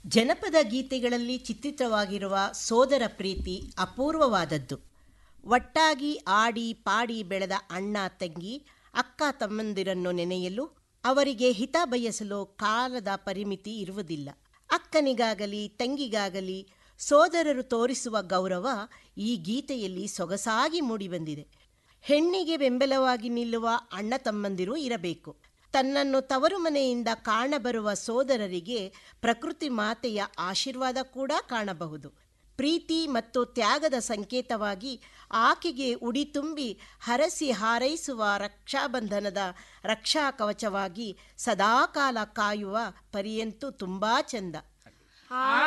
ಜನಪದ ಗೀತೆಗಳಲ್ಲಿ ಚಿತ್ರಿತವಾಗಿರುವ ಸೋದರ ಪ್ರೀತಿ ಅಪೂರ್ವವಾದದ್ದು ಒಟ್ಟಾಗಿ ಆಡಿ ಪಾಡಿ ಬೆಳೆದ ಅಣ್ಣ ತಂಗಿ ಅಕ್ಕ ತಮ್ಮಂದಿರನ್ನು ನೆನೆಯಲು ಅವರಿಗೆ ಹಿತ ಬಯಸಲು ಕಾಲದ ಪರಿಮಿತಿ ಇರುವುದಿಲ್ಲ ಅಕ್ಕನಿಗಾಗಲಿ ತಂಗಿಗಾಗಲಿ ಸೋದರರು ತೋರಿಸುವ ಗೌರವ ಈ ಗೀತೆಯಲ್ಲಿ ಸೊಗಸಾಗಿ ಮೂಡಿಬಂದಿದೆ ಹೆಣ್ಣಿಗೆ ಬೆಂಬಲವಾಗಿ ನಿಲ್ಲುವ ಅಣ್ಣ ತಮ್ಮಂದಿರು ಇರಬೇಕು ತನ್ನನ್ನು ತವರು ಮನೆಯಿಂದ ಕಾಣಬರುವ ಸೋದರರಿಗೆ ಪ್ರಕೃತಿ ಮಾತೆಯ ಆಶೀರ್ವಾದ ಕೂಡ ಕಾಣಬಹುದು ಪ್ರೀತಿ ಮತ್ತು ತ್ಯಾಗದ ಸಂಕೇತವಾಗಿ ಆಕೆಗೆ ಉಡಿ ತುಂಬಿ ಹರಸಿ ಹಾರೈಸುವ ರಕ್ಷಾಬಂಧನದ ರಕ್ಷಾ ಕವಚವಾಗಿ ಸದಾಕಾಲ ಕಾಯುವ ಪರಿಯಂತೂ ತುಂಬಾ ಚಂದ